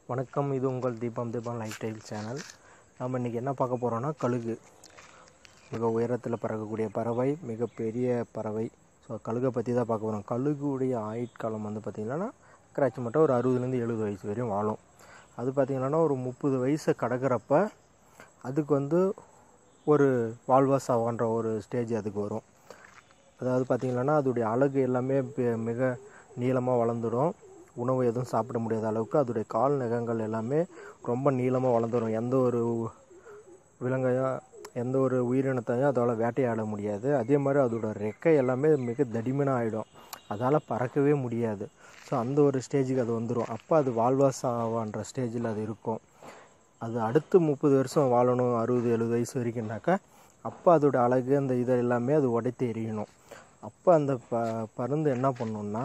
வணக்கம் இது உங்கள் தீபம் தீபம் லைஃப் ஸ்டைல் சேனல் நம்ம இன்றைக்கி என்ன பார்க்க போகிறோன்னா கழுகு மிக உயரத்தில் பறக்கக்கூடிய பறவை மிகப்பெரிய பறவை ஸோ கழுகை பற்றி தான் பார்க்க போகிறோம் கழுகுடைய ஆயுட்காலம் வந்து பார்த்திங்கன்னா கிராச்சி மட்டும் ஒரு அறுபதுலேருந்து எழுபது வயசு வரையும் வாழும் அது பார்த்திங்கன்னா ஒரு முப்பது வயசை கடக்கிறப்ப அதுக்கு வந்து ஒரு வாழ்வா சாவான்ற ஒரு ஸ்டேஜ் அதுக்கு வரும் அதாவது பார்த்திங்கன்னா அதோடைய அழகு எல்லாமே பெ- மிக நீளமாக வளர்ந்துடும் உணவு எதுவும் சாப்பிட முடியாத அளவுக்கு அதோடைய கால் நகங்கள் எல்லாமே ரொம்ப நீளமாக வளர்ந்துடும் எந்த ஒரு விலங்கையும் எந்த ஒரு உயிரினத்தையும் அதால் வேட்டையாட முடியாது அதே மாதிரி அதோட ரெக்கை எல்லாமே மிக தடிமனாக ஆகிடும் அதால் பறக்கவே முடியாது ஸோ அந்த ஒரு ஸ்டேஜுக்கு அது வந்துடும் அப்போ அது வாழ்வாசாவான்ற ஸ்டேஜில் அது இருக்கும் அது அடுத்து முப்பது வருஷம் வாழணும் அறுபது எழுபது வயசு வரைக்கும்னாக்கா அப்போ அதோட அழகு அந்த இதை எல்லாமே அது உடைத்து எறியணும் அப்போ அந்த ப பருந்து என்ன பண்ணுன்னா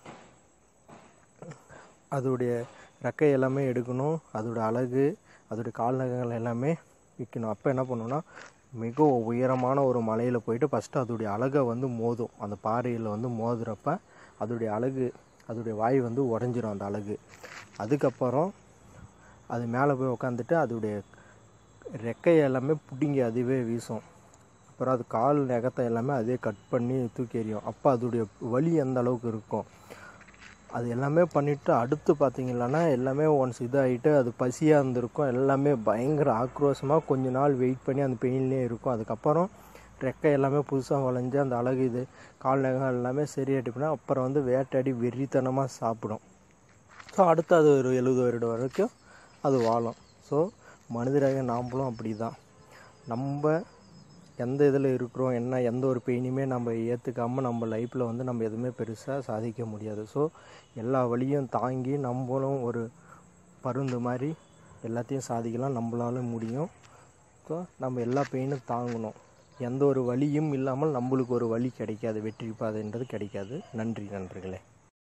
அதோடைய ரெக்கை எல்லாமே எடுக்கணும் அதோட அழகு அதோடைய கால்நகங்கள் எல்லாமே விற்கணும் அப்போ என்ன பண்ணுன்னா மிக உயரமான ஒரு மலையில் போயிட்டு ஃபஸ்ட்டு அதோடைய அழகை வந்து மோதும் அந்த பாறையில் வந்து மோதுறப்ப அதோடைய அழகு அதோடைய வாய் வந்து உடஞ்சிரும் அந்த அழகு அதுக்கப்புறம் அது மேலே போய் உக்காந்துட்டு அதோடைய ரெக்கை எல்லாமே பிடுங்கி அதுவே வீசும் அப்புறம் அது கால் நகத்தை எல்லாமே அதே கட் பண்ணி தூக்கி எறியும் அப்போ அதோடைய வலி எந்த அளவுக்கு இருக்கும் அது எல்லாமே பண்ணிவிட்டு அடுத்து பார்த்தீங்கன்னா எல்லாமே ஒன்ஸ் இதாகிட்டு அது பசியாக இருந்திருக்கும் எல்லாமே பயங்கர ஆக்ரோஷமாக கொஞ்ச நாள் வெயிட் பண்ணி அந்த பெயின்லேயே இருக்கும் அதுக்கப்புறம் ரெக்கை எல்லாமே புதுசாக வளைஞ்சு அந்த அழகு இது கால் நகம் எல்லாமே சரியாயிட்டுனா அப்புறம் வந்து வேட்டையாடி வெறித்தனமாக சாப்பிடும் ஸோ அடுத்து அது ஒரு எழுபது வருடம் வரைக்கும் அது வாழும் ஸோ மனிதராக நாம்பளும் அப்படி தான் நம்ம எந்த இதில் இருக்கிறோம் என்ன எந்த ஒரு பெயினுமே நம்ம ஏற்றுக்காமல் நம்ம லைஃப்பில் வந்து நம்ம எதுவுமே பெருசாக சாதிக்க முடியாது ஸோ எல்லா வழியும் தாங்கி நம்மளும் ஒரு பருந்து மாதிரி எல்லாத்தையும் சாதிக்கலாம் நம்மளால முடியும் ஸோ நம்ம எல்லா பெயினும் தாங்கணும் எந்த ஒரு வழியும் இல்லாமல் நம்மளுக்கு ஒரு வழி கிடைக்காது வெற்றி பாதைன்றது கிடைக்காது நன்றி நண்பர்களே